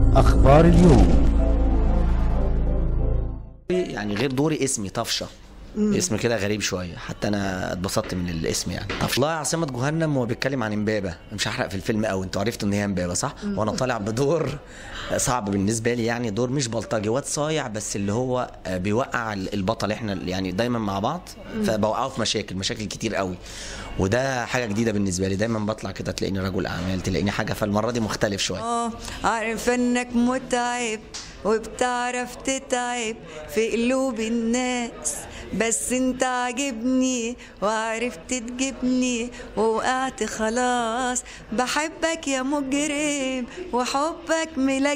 أخبار اليوم يعني غير دوري اسمي طفشه اسم كده غريب شويه حتى انا اتبسطت من الاسم يعني طفشه والله عاصمه جهنم هو بيتكلم عن امبابه مش هحرق في الفيلم قوي انتوا عرفتوا ان هي امبابه صح وانا طالع بدور صعب بالنسبه لي يعني دور مش بلطجي واد صايع بس اللي هو بيوقع البطل احنا يعني دايما مع بعض فبوقعه في مشاكل مشاكل كتير قوي وده حاجه جديده بالنسبه لي دايما بطلع كده تلاقيني رجل اعمال تلاقيني حاجه فالمره دي مختلف شويه اه عارف انك متعب وبتعرف تتعب في قلوب الناس بس انت عاجبني وعرفت تجيبني ووقعت خلاص بحبك يا مجرم وحبك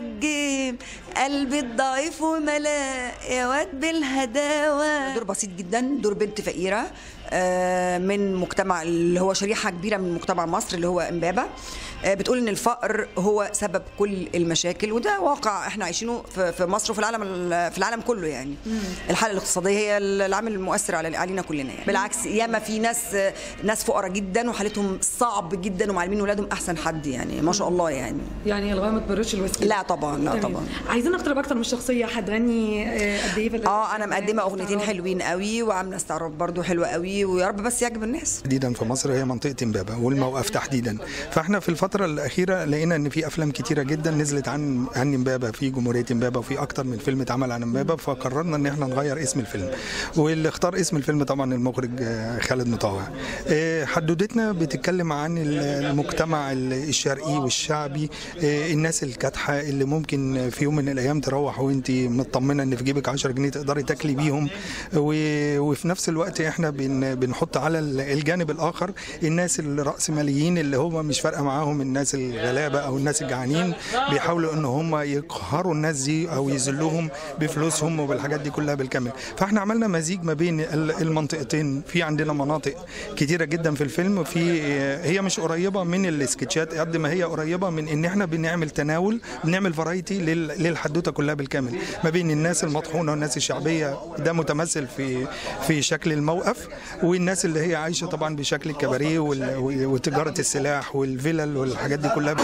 ملجم قلبي الضعيف وملاء يا واد بالهداوة دور بسيط جدا دور بنت فقيرة آه، من مجتمع اللي هو شريحة كبيرة من مجتمع مصر اللي هو امبابة آه، بتقول ان الفقر هو سبب كل المشاكل وده واقع احنا عايشينه في في مصر وفي العالم في العالم كله يعني الحاله الاقتصاديه هي العامل المؤثر على علينا كلنا يعني بالعكس ياما في ناس ناس فقراء جدا وحالتهم صعب جدا ومعلمين ولادهم احسن حد يعني ما شاء الله يعني يعني الغايه ما تبررش الوسيله لا طبعا لا تمام. طبعا عايزين اكتر باكتر من الشخصيه هتغني آه، قد ايه في ال- اه انا مقدمه اغنيتين حلوين قوي وعامله استعراض برضو حلوه قوي ويا رب بس يعجب الناس تحديدا في مصر هي منطقه امبابه والموقف تحديدا فاحنا في الفتره الاخيره لقينا ان في افلام كتيره جدا نزلت عن عن امبابه في جمهوريه امبابه وفي اكتر من فيلم اتعمل عن امبابه فقررنا ان احنا نغير اسم الفيلم واللي اختار اسم الفيلم طبعا المخرج آه، خالد مطاوع آه، حدودتنا بتتكلم عن المجتمع الشرقي والشعبي آه، الناس الكادحه اللي ممكن في يوم من الايام تروح وانت مطمنه ان في جيبك 10 جنيه تقدري تاكلي بيهم و- وفي نفس الوقت احنا بن بنحط على الجانب الاخر الناس الراسماليين اللي هم مش فارقه معاهم الناس الغلابه او الناس الجعانين بيحاولوا ان هم يقهروا الناس دي او يذلوهم بفلوسهم وبالحاجات دي كلها بالكامل فاحنا عملنا مزيج ما بين ال- المنطقتين في عندنا مناطق كتيره جدا في الفيلم في هي مش قريبه من السكتشات قد ما هي قريبه من ان احنا بنعمل تناول بنعمل فرايتي للحدوته كلها بالكامل ما بين الناس المطحونه والناس الشعبيه ده متمثل في في شكل الموقف والناس اللي هي عايشه طبعا بشكل الكباريه وال- وتجاره السلاح والفلل والحاجات دي كلها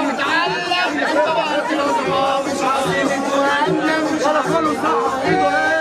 ولا كله صح ايده